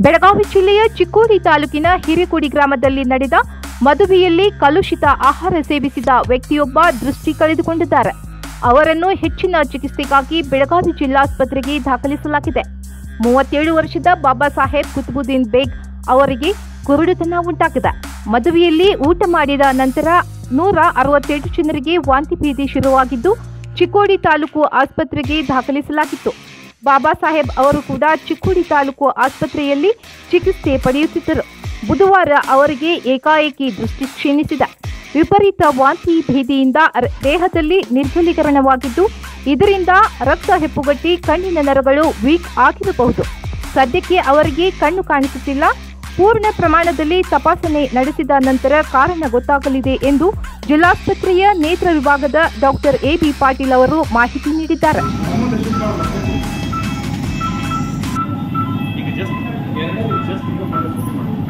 ಬೆಳಗಾವಿ ಜಿಲ್ಲೆಯ ಚಿಕ್ಕೋಡಿ ತಾಲೂಕಿನ ಹಿರೇಕೊಡಿ ಗ್ರಾಮದಲ್ಲಿ ನಡೆದ ಮದುವೆಯಲ್ಲಿ ಕಲುಷಿತ ಆಹಾರ ಸೇವಿಸಿದ ವ್ಯಕ್ತಿಯೊಬ್ಬ ದೃಷ್ಟಿ ಕಳೆದುಕೊಂಡಿದ್ದಾರೆ ಅವರನ್ನು ಹೆಚ್ಚಿನ ಚಿಕಿತ್ಸೆಗಾಗಿ ಬೆಳಗಾವಿ ಜಿಲ್ಲಾಸ್ಪತ್ರೆಗೆ ದಾಖಲಿಸಲಾಗಿದೆ ಮೂವತ್ತೇಳು ವರ್ಷದ ಬಾಬಾ ಸಾಹೇಬ್ ಕುತುಬುದ್ದೀನ್ ಬೇಗ್ ಅವರಿಗೆ ಕುರುಡುತನ ಉಂಟಾಗಿದೆ ಮದುವೆಯಲ್ಲಿ ಊಟ ಮಾಡಿದ ನಂತರ ನೂರ ಅರವತ್ತೆಂಟು ಜನರಿಗೆ ವಾಂತಿ ಭೇದಿ ಶುರುವಾಗಿದ್ದು ಚಿಕ್ಕೋಡಿ ತಾಲೂಕು ಆಸ್ಪತ್ರೆಗೆ ದಾಖಲಿಸಲಾಗಿತ್ತು ಬಾಬಾ ಸಾಹೇಬ್ ಅವರು ಕೂಡ ಚಿಕ್ಕೋಡಿ ತಾಲೂಕು ಆಸ್ಪತ್ರೆಯಲ್ಲಿ ಚಿಕಿತ್ಸೆ ಪಡೆಯುತ್ತಿದ್ದರು ಬುಧವಾರ ಅವರಿಗೆ ಏಕಾಏಕಿ ದೃಷ್ಟಿ ಕ್ಷೀಣಿಸಿದೆ ವಿಪರೀತ ವಾಂತಿ ಭೇದಿಯಿಂದ ರ- ದೇಹದಲ್ಲಿ ನಿರ್ಜಲೀಕರಣವಾಗಿದ್ದು ಇದರಿಂದ ರಕ್ತ ಹೆಪ್ಪುಗಟ್ಟಿ ಕಣ್ಣಿನ ನರಗಳು ವೀಕ್ ಆಗಿರಬಹುದು ಸದ್ಯಕ್ಕೆ ಅವರಿಗೆ ಕಣ್ಣು ಕಾಣಿಸುತ್ತಿಲ್ಲ ಪೂರ್ಣ ಪ್ರಮಾಣದಲ್ಲಿ ತಪಾಸಣೆ ನಡೆಸಿದ ನಂತರ ಕಾರಣ ಗೊತ್ತಾಗಲಿದೆ ಎಂದು ಜಿಲ್ಲಾಸ್ಪತ್ರೆಯ ನೇತ್ರ ವಿಭಾಗದ ಡಾಕ್ಟರ್ ಎಬಿ ಪಾಟೀಲ್ ಅವರು ಮಾಹಿತಿ ನೀಡಿದ್ದಾರೆ ಈಗ ಜಸ್ಟ್ ಎರಡು ಜಸ್ಟ್ ಈಗ ಮಾಡೋದು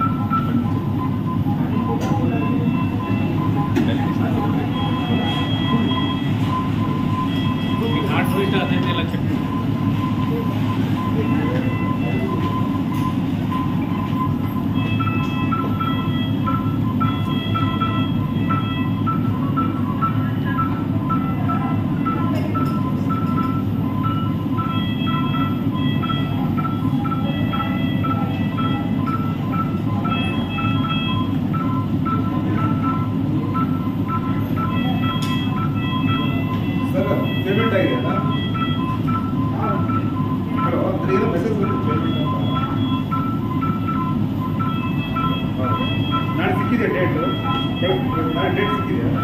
ಈಗ ಹಾರ್ಟ್ ಬೀಟ್ ಅದನ್ನೆಲ್ಲ ಚೆಕ್ ಸರ್ ಪೇಮೆಂಟ್ ಆಗಿದೆಯಲ್ಲ ಹಲೋ ಅದ್ರ ಏನೋ ಮೆಸೇಜ್ ಬಂತು ಪೇಮೆಂಟ್ ಅಂತ ಹೌದು. ನಾಳೆ ಸಿಕ್ಕಿದೆ ಡೇಟ್ ನಾಳೆ ಡೇಟ್ ಸಿಕ್ಕಿದೆಯಾ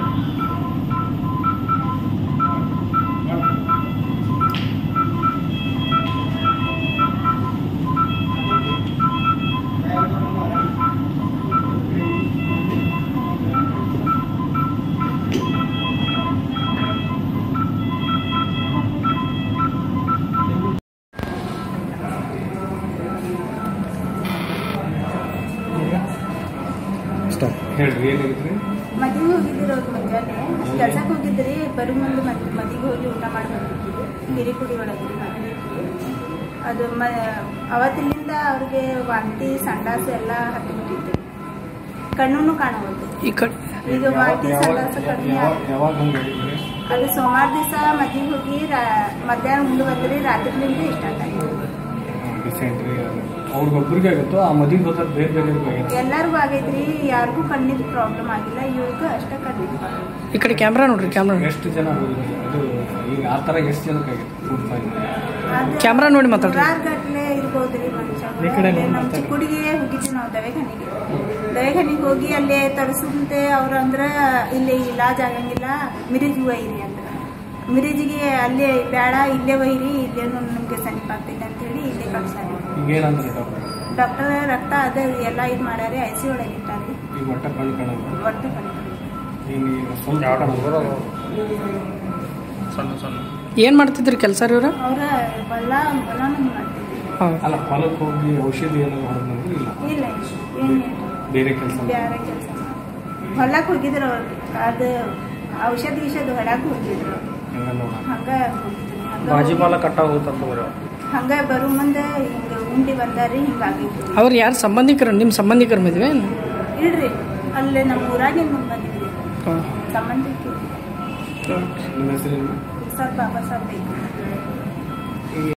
ಹೇಳ್ರಿ ಏನಾಗಿದ್ರಿ ಮದುವೆ ಹೋಗಿದ್ರು ಅವ್ರು ಮುಂಜಾನೆ ಕೆಲ್ಸಕ್ಕೆ ಹೋಗಿದ್ರಿ ಬರೋ ಮುಂದೆ ಮತ್ತೆ ಮದುವೆಗೆ ಹೋಗಿ ಊಟ ಮಾಡಿ ಬಂದಿದ್ರು ಹಿರಿಕುಡಿ ಒಳಗೆ ಮದುವೆ ಅದು ಮ ಅವತ್ತಿನಿಂದ ಅವ್ರಿಗೆ ವಾಂತಿ ಸಂಡಾಸ ಎಲ್ಲ ಹತ್ತಿಬಿಟ್ಟಿತ್ತು ಕಣ್ಣು ಕಾಣಬಹುದು ಈ ಕಡೆ ಈಗ ವಾಂತಿ ಸಂಡಾಸ ಕಡಿಮೆ ಯಾವಾಗ ಆಗಿದೆ. ಯಾವಾಗ ಹಂಗಾಗಿದ್ರಿ ಅದು ಸೋಮವಾರ ದಿವಸ ಮದುವೆಗೆ ಹೋಗಿ ರಾ- ಮಧ್ಯಾಹ್ನ ಮುಂದೆ ಬಂದ್ರಿ ರಾತ್ರಿಲಿಂದ ಸ್ಟಾರ್ಟ್ ಆಗಿದೆ ಡಿಸೆಂಟ್ರಿ ಅವ್ರಿಗೊಬ್ರಿಗೆ ಆಗುತ್ತೋ ಆ ಮದುವೆಗೆ ಹೋದಾಗ ಬೇರೆ ಬೇರೆ ಆಗಿತ್ತು ಎಲ್ಲರಿಗೂ ಆಗೈತ್ರಿ ಯಾರಿಗೂ ಕಣ್ಣಿನ ಪ್ರಾಬ್ಲಮ್ ಆಗಿಲ್ಲ ಇವ್ರಿಗೂ ಅಷ್ಟೇ ಕಣ್ಣಿನ ಪ್ರಾಬ್ಲಮ್ ಈ ಕಡೆ ಕ್ಯಾಮ್ರಾ ನೋಡ್ರಿ ಕ್ಯಾಮ್ರಾ ಎಷ್ಟು ಜನ ಹೋಗಿದ್ರಿ ಅದು ಈಗ ಆ ಥರ ಎಷ್ಟು ಜನಕ್ಕೆ ಆಗಿತ್ತು ಫುಡ್ ಪಾಯ್ಸನ್ ಕ್ಯಾಮ್ರಾ ನೋಡಿ ಮಾತಾಡ್ರಿ. ಗಟ್ಲೆ ಇರ್ಬೋದ್ರಿ ಮನುಷ್ಯ ಈ ಕಡೆ ನೋಡಿ ನಮ್ಮ ಮಾತಾಡಿ. ಚಿಕ್ಕುಡಿಗೆ ಹೋಗಿದ್ವಿ ನಾವು ದವಾಖಾನಿಗೆ ದವಾಖಾನಿಗೆ ಹೋಗಿ ಅಲ್ಲೇ ತರಿಸುಂತೆ ಅವ್ರು ಅಂದ್ರ ಇಲ್ಲಿ ಇಲಾಜ್ ಆಗಂಗಿಲ್ಲ ಮಿರಿಜ್ ಒಯ್ಯಿರಿ ಅಂದ್ರ ಮಿರಿಜಿಗೆ ಅಲ್ಲೇ ಬೇಡ ಇಲ್ಲೇ ಒಯ್ಯಿರಿ ಇಲ್ಲೇ ನಮ್ಗೆ ಸಮೀಪ ಆಗ್ತೈತೆ ಅಂತೇಳಿ ಇಲ್ಲೇ ಕಳ್ಸಾರಿ ಈಗ ಏನಂದ್ರೆ ಡಾಕ್ಟರ್ ಡಾಕ್ಟರ್ ರಕ್ತ ಅದ ಎಲ್ಲ ಇದು ಮಾಡ್ಯಾರಿ ಐ ಸಿ ಒಳಗೆ ಇಟ್ಟಾರಿ ಈಗ ಒಟ್ಟ ಕಣ್ಣು ಕಾಣಲ್ಲ ಒಟ್ಟು ಕಲಿತಾರೆ ಈಗ ಈಗ ಸ್ವಲ್ಪ ಸಣ್ಣ ಸಣ್ಣ ಏನು ಮಾಡ್ತಿದ್ರಿ ಕೆಲಸ ರೀ ಇವ್ರ ಅವ್ರ ಹೊಲ ಹೊಲನೂ ಮಾಡ್ತಿದ್ವಿ ಹಾಂ ಅಲ್ಲ ಹೊಲಕ್ಕೆ ಹೋಗಿ ಔಷಧಿ ಏನಾದ್ರು ಹೊಡೆದ್ರೆ ಇಲ್ಲ ಇಲ್ಲ ಏನಿಲ್ಲ ಬೇರೆ ಕೆಲಸ ಬೇರೆ ಕೆಲಸ ಹೊಲಕ್ಕೆ ಹೋಗಿದ್ರು ಅವ್ರು ಅದು ಔಷಧ ಗಿಷಧ ಹೊಲಕ್ಕೆ ಹೋಗಿದ್ರು ಹಂಗ ನೋಡ ಹಂಗ ಹೋಗಿದ್ರು. ಹಂಗ ಭಾಜಿಪಾಲ ಹೋಗಿ- ಕಟ್ಟ ಹೋಗ್ತಾರೆ ಹಂಗ ಬರೋ ಮುಂದೆ ಹಿಂಗ ಉಂಡಿ ಬಂದಾರಿ ಹಿಂಗಾಗಿತ್ತು ಅವ್ರು ಯಾರು ಸಂಬಂಧಿಕರು ನಿಮ್ಮ ಸಂಬಂಧಿಕರ ಮದುವೆ ಇಲ್ರಿ ಅಲ್ಲಿ ನಮ್ಮ ಊರಾಗಿಂದ ಬಂದಿದ್ವಿ ಹಾಂ ಸಂಬಂಧಿಕರು ನಿಮ್ಮ ಹೆಸರೇನು ಸರ್ ಬಾಬಾ ಸಾಹೇಬ್ ಬೇಕು